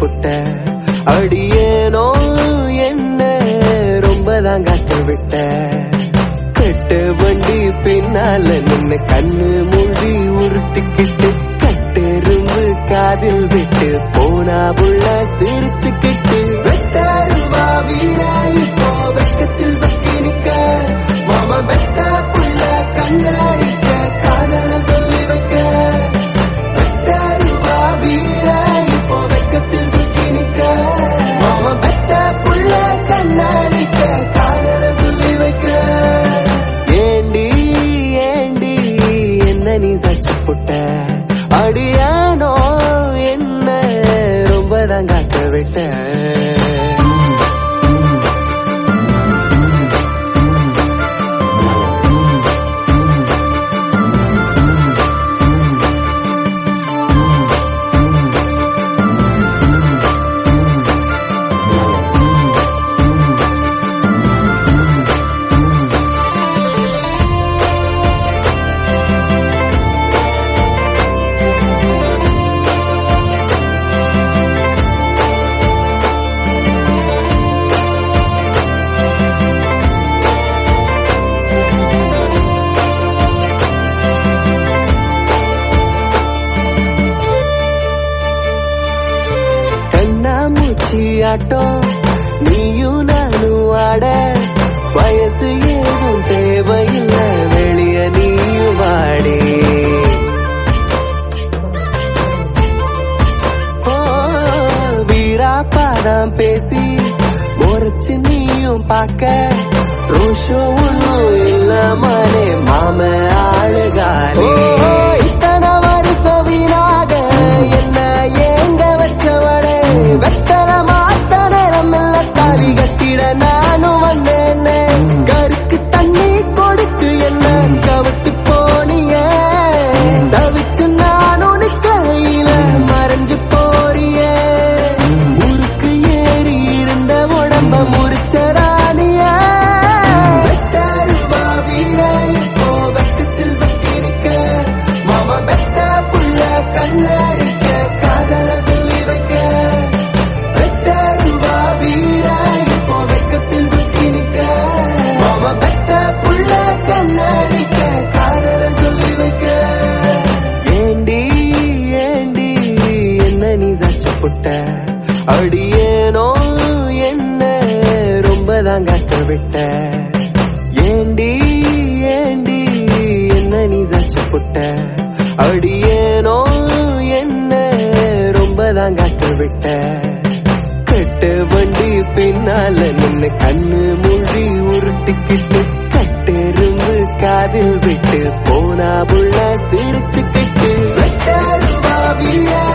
புட்ட அடியேனோ என்ன ரொம்ப தான் காத்து விட்ட கட்டு வண்டி பின்னால நின்னு கண்ணு மூடி உருட்டிக்கிட்டு கட்டெரும்பு காதில் விட்டு போனா புள்ள சிரிச்சுக்கிட்டு வெட்டாருவா வீரா இப்போ வெக்கத்தில் வக்கி நிக்க மாமா வெட்ட புள்ள கண்ணாடிக்க காதல சொல்லி வைக்க வெட்டாருவா வீரா இப்போ வெக்கத்தில் வக்கி நிக்க மாமா வெட்ட புள்ள கண்ணாடிக்க காதல சொல்லி வைக்க ஏண்டி ஏண்டி என்ன நீ சச்சு புட்ட அடியானோ என்ன ரொம்ப தான் காக்க விட்ட கண்ணாமூச்சி ஆட்டம் நீயும் நானும் ஆட வயசு ஏதும் தேவையில்லை வெளிய நீயும் வாடி ஓ, வீரா பாடம் பேசி முறைச்சு நீயும் பார்க்க ரோஷோ ஒண்ணும் இல்லாமலே மாம ஆளுகாரி இத்தனை வருஷம் வீணாக என்ன ஏங்க வச்சவளே வெத்தல மாத்த நேரம் இல்ல தாலி கட்டிட நானும் வந்தேனே கருக்கு தண்ணி கொடுத்து என்ன கவட்டு போனிய தவிச்சு நானும் நிக்கையில மறைஞ்சு போறிய முறுக்கு ஏறி இருந்த உடம்ப முறிச்சராணிய வெட்டாருவா வீரா இப்போ வெட்டத்தில் வக்கிருக்க மாமா வெட்ட புள்ள கண்ணாடிக்க காதல சொல்லி வைக்க வெட்டாருவா வீரா இப்போ வெக்கத்தில் சுத்தி நிக்க மாமா வெட்ட புள்ள கண்ணாடிக்க காதல சொல்லி வைக்க ஏண்டி ஏண்டி என்ன நீ சச்சு புட்ட அடியேனோ என்ன ரொம்ப தான் காக்க விட்ட ஏண்டி ஏண்டி என்ன நீ சச்சு புட்ட அடியேனோ என்ன ரொம்ப தான் காக்க விட்ட கட்டு வண்டி பின்னால நின்னு கண்ணு மூடி உருட்டிக்கிட்டு கட்டெரும்பு காதில் விட்டு போனா புள்ள சிரிச்சுக்கிட்டு வெட்டாருவா வீரா